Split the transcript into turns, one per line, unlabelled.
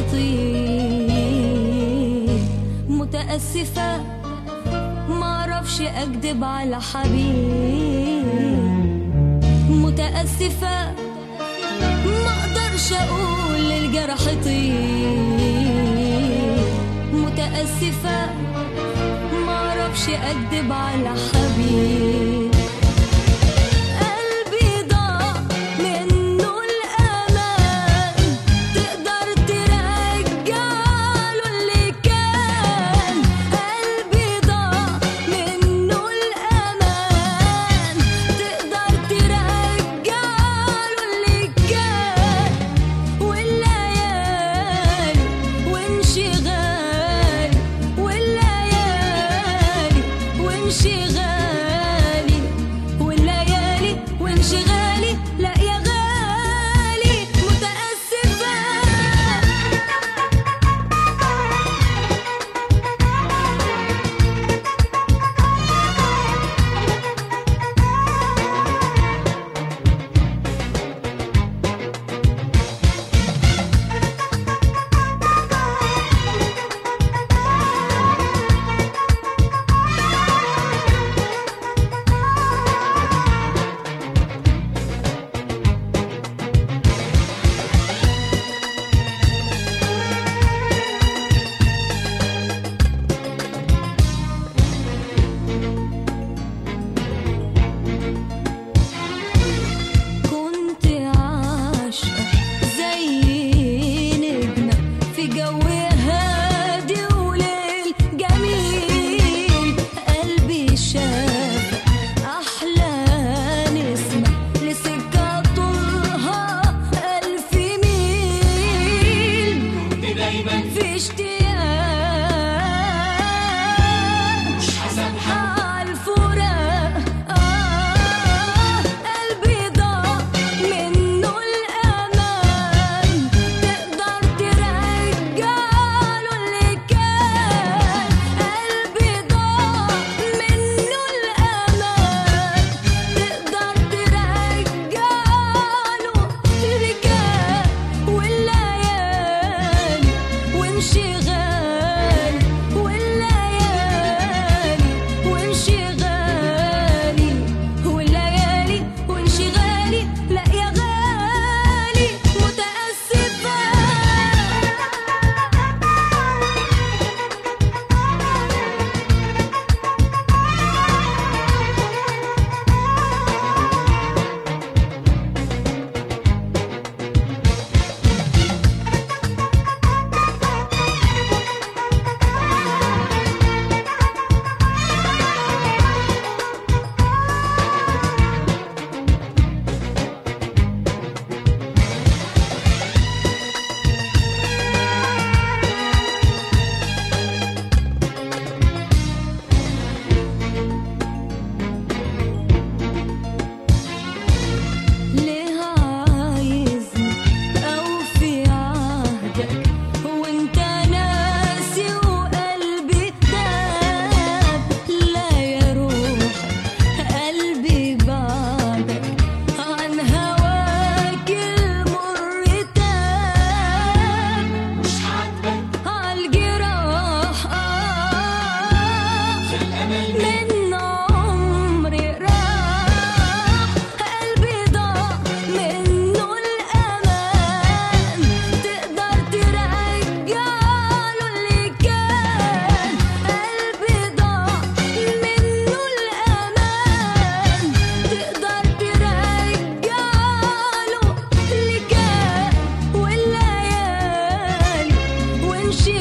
يطير متأسفة معرفش أكدب على حبيب متأسفة ما أقدرش أقول للجرح طير متأسفة معرفش أكدب على حبيب قلبي ضاع منه الأمان تقدر ترجعله اللي كان قلبي ضاع منه الأمان تقدر ترجعله اللي كان والليالي وانشغالي والليالي وانشغالي والليالي وانشغالي لا يا غالي متأسفة كنت عاشقة زي نجمة في جو هادي وليل جميل قلبي شاف أحلى نسمة لسكة طولها ألف ميل
كنت دايما
في اشتياق
مش هسامحك
عالفراق آه قلبي ضاع منه الأمان تقدر ترجعله اللي كان قلبي ضاع منه الأمان تقدر ترجعله اللي كان والليالي وانشغالي والليالي وانشغالي والليالي وانشغالي لا يا غالي متأسفة ليه عايزني أوفي عهدك وأنت ناسي وقلبي داب لا يا روح قلبي بعدك عن هواك المر تاب
مش عاتبك
عالجراح آه
في الامل
من عمري راح قلبي ضاع منه الأمان تقدر ترجعله اللي كان قلبي ضاع منه الأمان تقدر ترجعله اللي كان والليالي وانشغالي